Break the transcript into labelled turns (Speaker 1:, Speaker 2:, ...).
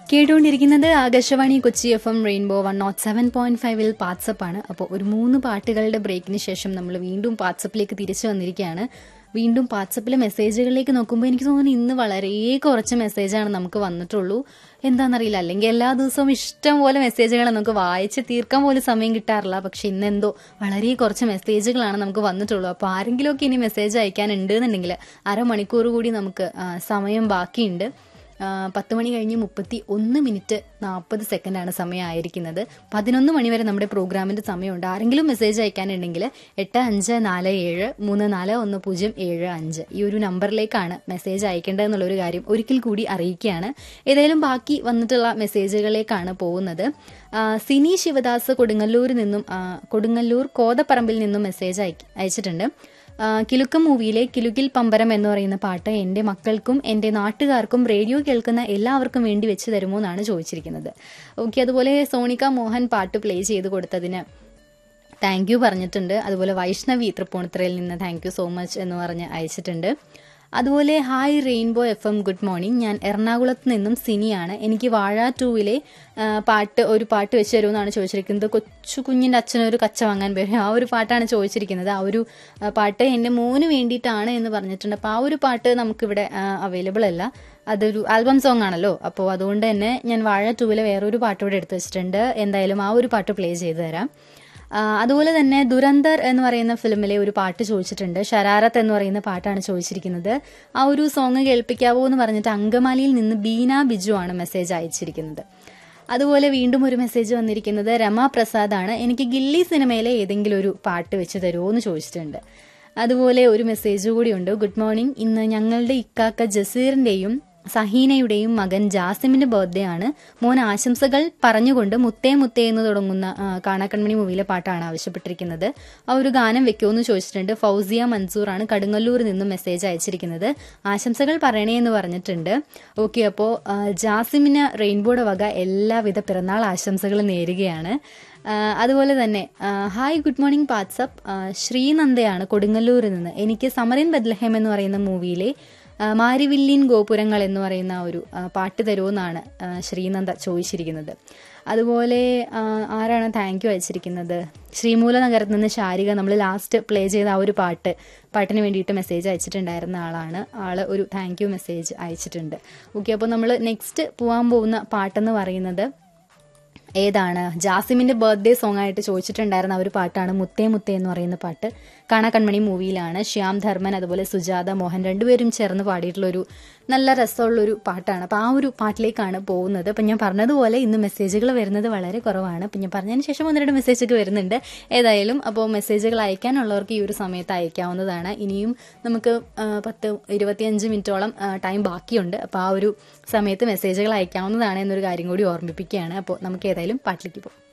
Speaker 1: കേട്ടുകൊണ്ടിരിക്കുന്നത് Akashvani Kochi F M rainbow one naught seven point ഫൈവിൽ WhatsApp ആണ് അപ്പോൾ ഒരു മൂന്ന് പാട്ടുകളുടെ ബ്രേക്കിന് ശേഷം നമ്മൾ വീണ്ടും വാട്സപ്പിലേക്ക് തിരിച്ചു വന്നിരിക്കുകയാണ് വീണ്ടും വാട്സപ്പിലെ മെസ്സേജുകളിലേക്ക് നോക്കുമ്പോൾ എനിക്ക് തോന്നുന്നു ഇന്ന് വളരെ കുറച്ച് മെസ്സേജാണ് നമുക്ക് വന്നിട്ടുള്ളൂ എന്താണെന്നറിയില്ല അല്ലെങ്കിൽ എല്ലാ ദിവസവും ഇഷ്ടം പോലെ മെസ്സേജുകൾ നമുക്ക് വായിച്ച് തീർക്കാൻ പോലും സമയം കിട്ടാറില്ല പക്ഷെ ഇന്നെന്തോ വളരെ കുറച്ച് മെസ്സേജുകളാണ് നമുക്ക് വന്നിട്ടുള്ളൂ അപ്പോൾ ആരെങ്കിലുമൊക്കെ ഇനി മെസ്സേജ് അയക്കാനുണ്ട് എന്നുണ്ടെങ്കിൽ അരമണിക്കൂർ കൂടി നമുക്ക് ആ, സമയം ബാക്കിയുണ്ട് ആ, പത്ത് മണി കഴിഞ്ഞ് മുപ്പത്തി ഒന്ന് മിനിറ്റ് നാൽപ്പത് സെക്കൻഡാണ് സമയം ആയിരിക്കുന്നത് പതിനൊന്ന് മണി വരെ നമ്മുടെ പ്രോഗ്രാമിന്റെ സമയമുണ്ട് ആരെങ്കിലും മെസ്സേജ് അയക്കാനുണ്ടെങ്കിൽ എട്ട് അഞ്ച് നാല് ഏഴ് മൂന്ന് നാല് ഒന്ന് പൂജ്യം ഏഴ് അഞ്ച് ഈ ഒരു നമ്പറിലേക്കാണ് മെസ്സേജ് അയക്കേണ്ടതെന്നുള്ളൊരു കാര്യം ഒരിക്കൽ കൂടി അറിയിക്കുകയാണ് ഏതായാലും ബാക്കി വന്നിട്ടുള്ള മെസ്സേജുകളിലേക്കാണ് പോകുന്നത് ആ, സിനി ശിവദാസ് കൊടുങ്ങല്ലൂരിൽ നിന്നും ആ, കൊടുങ്ങല്ലൂർ കോതപ്പറമ്പിൽ നിന്നും മെസ്സേജ് അയക്ക് അയച്ചിട്ടുണ്ട് ആ, കിലുക്കം മൂവിയിലെ കിലുകിൽ പമ്പരം എന്ന് പറയുന്ന പാട്ട് എൻ്റെ മക്കൾക്കും എൻ്റെ നാട്ടുകാർക്കും റേഡിയോ കേൾക്കുന്ന എല്ലാവർക്കും വേണ്ടി വെച്ച് തരുമോ എന്നാണ് ചോദിച്ചിരിക്കുന്നത് ഓക്കെ അതുപോലെ സോണിക മോഹൻ പാട്ട് പ്ലേ ചെയ്ത് കൊടുത്തതിന് താങ്ക് യു പറഞ്ഞിട്ടുണ്ട് അതുപോലെ വൈഷ്ണവി തൃപ്പൂണിത്തറയിൽ നിന്ന് താങ്ക് യു സോ മച്ച് എന്ന് പറഞ്ഞ് അയച്ചിട്ടുണ്ട് അതുപോലെ hi rainbow F M good morning ഞാൻ എറണാകുളത്ത് നിന്നും സിനിയാണ് എനിക്ക് വാഴ ടൂവിലെ ആ, പാട്ട് ഒരു പാട്ട് വെച്ച് തരുമെന്നാണ് ചോദിച്ചിരിക്കുന്നത് കൊച്ചു കുഞ്ഞിൻ്റെ അച്ഛനൊരു കച്ച വാങ്ങാൻ വരും ആ ഒരു പാട്ടാണ് ചോദിച്ചിരിക്കുന്നത് ആ ഒരു ആ, പാട്ട് എൻ്റെ മോന് വേണ്ടിയിട്ടാണ് എന്ന് പറഞ്ഞിട്ടുണ്ട് അപ്പോൾ ആ ഒരു പാട്ട് നമുക്കിവിടെ അവൈലബിൾ അല്ല അതൊരു ആൽബം സോങ് ആണല്ലോ അപ്പോൾ അതുകൊണ്ട് തന്നെ ഞാൻ വാഴ ടൂവിലെ വേറൊരു പാട്ട് ഇവിടെ എടുത്ത് വെച്ചിട്ടുണ്ട് എന്തായാലും ആ ഒരു പാട്ട് പ്ലേ ചെയ്തു തരാം ആ, അതുപോലെ തന്നെ ദുരന്തർ എന്ന് പറയുന്ന ഫിലിമിലെ ഒരു പാട്ട് ചോദിച്ചിട്ടുണ്ട് ഷരാരത്ത് എന്ന് പറയുന്ന പാട്ടാണ് ചോദിച്ചിരിക്കുന്നത് ആ ഒരു സോങ് കേൾപ്പിക്കാവോ എന്ന് പറഞ്ഞിട്ട് അങ്കമാലിയിൽ നിന്ന് ബീന ബിജു ആണ് മെസ്സേജ് അയച്ചിരിക്കുന്നത് അതുപോലെ വീണ്ടും ഒരു മെസ്സേജ് വന്നിരിക്കുന്നത് രമ പ്രസാദ് ആണ് എനിക്ക് ഗില്ലി സിനിമയിലെ ഏതെങ്കിലും ഒരു പാട്ട് വെച്ച് തരുമോ എന്ന് ചോദിച്ചിട്ടുണ്ട് അതുപോലെ ഒരു മെസ്സേജ് കൂടിയുണ്ട് ഗുഡ് മോർണിംഗ് ഇന്ന് ഞങ്ങളുടെ ഇക്കാക്ക ജസീറിന്റെയും സഹീനയുടെയും മകൻ ജാസിമിന്റെ ബർത്ത്ഡേ ആണ് മോൻ ആശംസകൾ പറഞ്ഞുകൊണ്ട് മുത്തേ മുത്തേ എന്ന് തുടങ്ങുന്ന ആ, കാണാക്കൺമണി മൂവിയിലെ പാട്ടാണ് ആവശ്യപ്പെട്ടിരിക്കുന്നത് ആ ഒരു ഗാനം വെക്കുമോ എന്ന് ചോദിച്ചിട്ടുണ്ട് ഫൗസിയ മൻസൂർ ആണ് കടുങ്ങല്ലൂരിൽ നിന്നും മെസ്സേജ് അയച്ചിരിക്കുന്നത് ആശംസകൾ പറയണേ എന്ന് പറഞ്ഞിട്ടുണ്ട് ഓക്കെ അപ്പോൾ ജാസിമിന് റെയിൻബോയുടെ വക എല്ലാവിധ പിറന്നാൾ ആശംസകളും നേരുകയാണ് ആ, അതുപോലെ തന്നെ ആ, ഹായ് ഗുഡ് മോർണിംഗ് വാട്സപ്പ് ആ, ശ്രീനന്ദയാണ് കൊടുങ്ങല്ലൂരിൽ നിന്ന് എനിക്ക് സമറിൻ ബദ്ലഹേം എന്ന് പറയുന്ന മൂവിയിലെ ആ, മാരിവില്ലിൻ ഗോപുരങ്ങൾ എന്ന് പറയുന്ന ആ ഒരു ആ, പാട്ട് തരുമെന്നാണ് ആ, ശ്രീനന്ദ ചോദിച്ചിരിക്കുന്നത് അതുപോലെ ആ, ആരാണ് താങ്ക് യു അയച്ചിരിക്കുന്നത് ശ്രീമൂല നഗരത്തിൽ നിന്ന് ശാരിക നമ്മൾ ലാസ്റ്റ് പ്ലേ ചെയ്ത ആ ഒരു പാട്ട് പാട്ടിന് വേണ്ടിയിട്ട് മെസ്സേജ് അയച്ചിട്ടുണ്ടായിരുന്ന ആളാണ് ആള് ഒരു താങ്ക് യു മെസ്സേജ് അയച്ചിട്ടുണ്ട് ഓക്കെ അപ്പോൾ നമ്മൾ നെക്സ്റ്റ് പോകാൻ പോകുന്ന പാട്ടെന്ന് പറയുന്നത് ഏതാണ് ജാസിമിന്റെ ബർത്ത്ഡേ സോങ് ആയിട്ട് ചോദിച്ചിട്ടുണ്ടായിരുന്ന ആ ഒരു പാട്ടാണ് മുത്തേ മുത്തേ എന്ന് പറയുന്ന പാട്ട് കാണാ കൺമണി മൂവിയിലാണ് ശ്യാം ധർമ്മൻ അതുപോലെ സുജാത മോഹൻ രണ്ടുപേരും ചേർന്ന് പാടിയിട്ടുള്ള ഒരു നല്ല രസമുള്ള ഒരു പാട്ടാണ് അപ്പോൾ ആ ഒരു പാട്ടിലേക്കാണ് പോകുന്നത് അപ്പം ഞാൻ പറഞ്ഞതുപോലെ ഇന്ന് മെസ്സേജുകൾ വരുന്നത് വളരെ കുറവാണ് അപ്പം ഞാൻ പറഞ്ഞതിന് ശേഷം ഒന്ന് രണ്ട് മെസ്സേജൊക്കെ വരുന്നുണ്ട് ഏതായാലും അപ്പോൾ മെസ്സേജുകൾ അയക്കാനുള്ളവർക്ക് ഈ ഒരു സമയത്ത് അയക്കാവുന്നതാണ് ഇനിയും നമുക്ക് ആ, പത്ത് ഇരുപത്തിയഞ്ച് മിനിറ്റോളം ടൈം ബാക്കിയുണ്ട് അപ്പോൾ ആ ഒരു സമയത്ത് മെസ്സേജുകൾ അയക്കാവുന്നതാണ് എന്നൊരു കാര്യം കൂടി ഓർമ്മിപ്പിക്കുകയാണ് അപ്പോൾ നമുക്ക് ഏതായാലും പാട്ടിലേക്ക് പോകാം